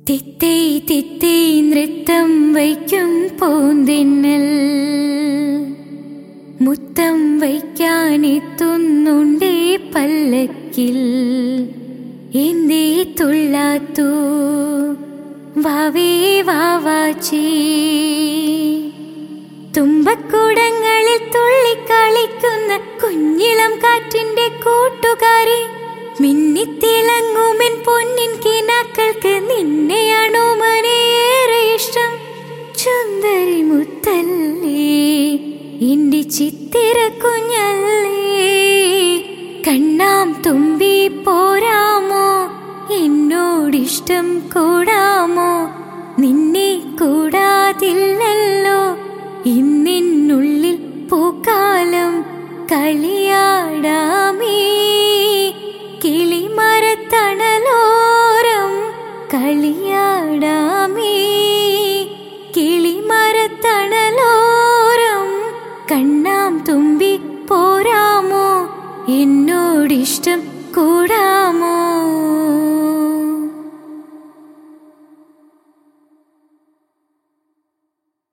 തിത്തൈ തിത്തൈ നൃത്തം വയ്ക്കും പൂന്തിന്നൽ മുത്തം വയ്ക്കാനെത്തുന്നുണ്ടേ പല്ലക്കിൽ എന്തേ തുള്ളാത്തു വാവേ വാവാച്ചി തുമ്പക്കൂടങ്ങളിൽ തുള്ളിക്കളിക്കുന്ന കുഞ്ഞിളം കാറ്റിന്റെ കൂട്ടുകാരി മിന്നിത്തിളങ്ങുമെൻ പൊന്നിൻ കിനാക്കൾക്ക് നിന്നെയാണോ മനേറെ ഇഷ്ടം ചുന്ദരി മുത്തല്ലേ എന്റെ ചിത്തിര കുഞ്ഞല്ലേ കണ്ണാം തുമ്പി പോരാമോ എന്നോടിഷ്ടം കൂടാമോ നിന്നെ കൂടാതില്ലല്ലോ ഇന്നിനുള്ളിൽ പൂക്കാലം കളിയാടാമേ കിളിമരത്തണലോരം കളിയാടാമേ കിളിമരത്തണലോരം കണ്ണാം തുമ്പി പോരാമോ എന്നോടിഷ്ടം കൂടാ